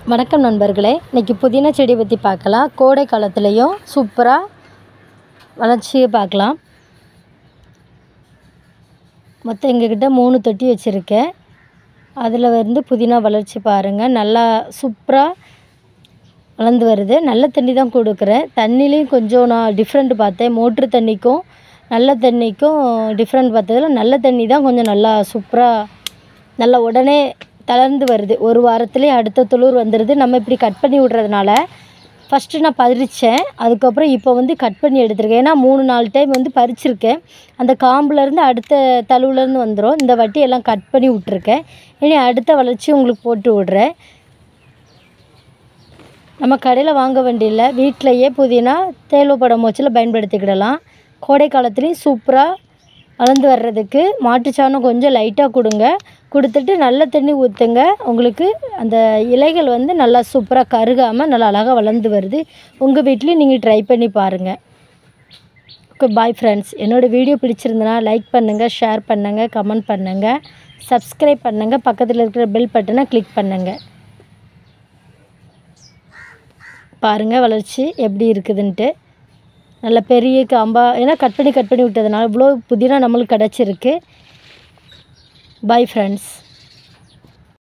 வணக்கம் நண்பர்களே இன்றைக்கி புதினா செடி பற்றி பார்க்கலாம் கோடை காலத்துலேயும் சூப்பராக வளர்ச்சியை பார்க்கலாம் மொத்தம் எங்ககிட்ட மூணு தொட்டி வச்சுருக்கேன் அதில் வந்து புதினா வளர்ச்சி பாருங்கள் நல்லா சூப்பராக வளர்ந்து வருது நல்ல தண்ணி தான் கொடுக்குறேன் தண்ணிலையும் கொஞ்சம் நான் டிஃப்ரெண்ட் பார்த்தேன் மோட்ரு தண்ணிக்கும் நல்ல தண்ணிக்கும் டிஃப்ரெண்ட் பார்த்ததில் நல்ல தண்ணி தான் கொஞ்சம் நல்லா சூப்பராக நல்லா உடனே தளர்ந்து வருது ஒரு வாரத்துலேயே அடுத்த துளிர் வந்துடுது நம்ம இப்படி கட் பண்ணி விட்றதுனால ஃபஸ்ட்டு நான் பறித்தேன் அதுக்கப்புறம் இப்போ வந்து கட் பண்ணி எடுத்திருக்கேன் ஏன்னா மூணு நாலு டைம் வந்து பறிச்சிருக்கேன் அந்த காம்புலேருந்து அடுத்த தழுவுலேருந்து வந்துடும் இந்த வாட்டி எல்லாம் கட் பண்ணி விட்ருக்கேன் இனி அடுத்த வளர்ச்சி உங்களுக்கு போட்டு விட்றேன் நம்ம கடையில் வாங்க வேண்டியதில்லை வீட்டிலையே புதினா தேவைப்படும் மோச்சில் பயன்படுத்திக்கிடலாம் கோடை காலத்துலேயும் சூப்பராக வளர்ந்து வர்றதுக்கு மாட்டுச்சாணம் கொஞ்சம் லைட்டாக கொடுங்க கொடுத்துட்டு நல்ல தண்ணி ஊற்றுங்க உங்களுக்கு அந்த இலைகள் வந்து நல்லா சூப்பராக கருகாமல் நல்லா அழகாக வளர்ந்து வருது உங்கள் வீட்லேயும் நீங்கள் ட்ரை பண்ணி பாருங்கள் ஓகே பாய் ஃப்ரெண்ட்ஸ் என்னோடய வீடியோ பிடிச்சிருந்தனா லைக் பண்ணுங்கள் ஷேர் பண்ணுங்கள் கமெண்ட் பண்ணுங்கள் சப்ஸ்கிரைப் பண்ணுங்கள் பக்கத்தில் இருக்கிற பெல் பட்டனை கிளிக் பண்ணுங்கள் பாருங்கள் வளர்ச்சி எப்படி இருக்குதுன்ட்டு நல்ல பெரிய காம்பா ஏன்னா கட் பண்ணி கட் பண்ணி விட்டதுனால இவ்வளோ புதினா நம்மளுக்கு கிடச்சிருக்கு பை ஃப்ரெண்ட்ஸ்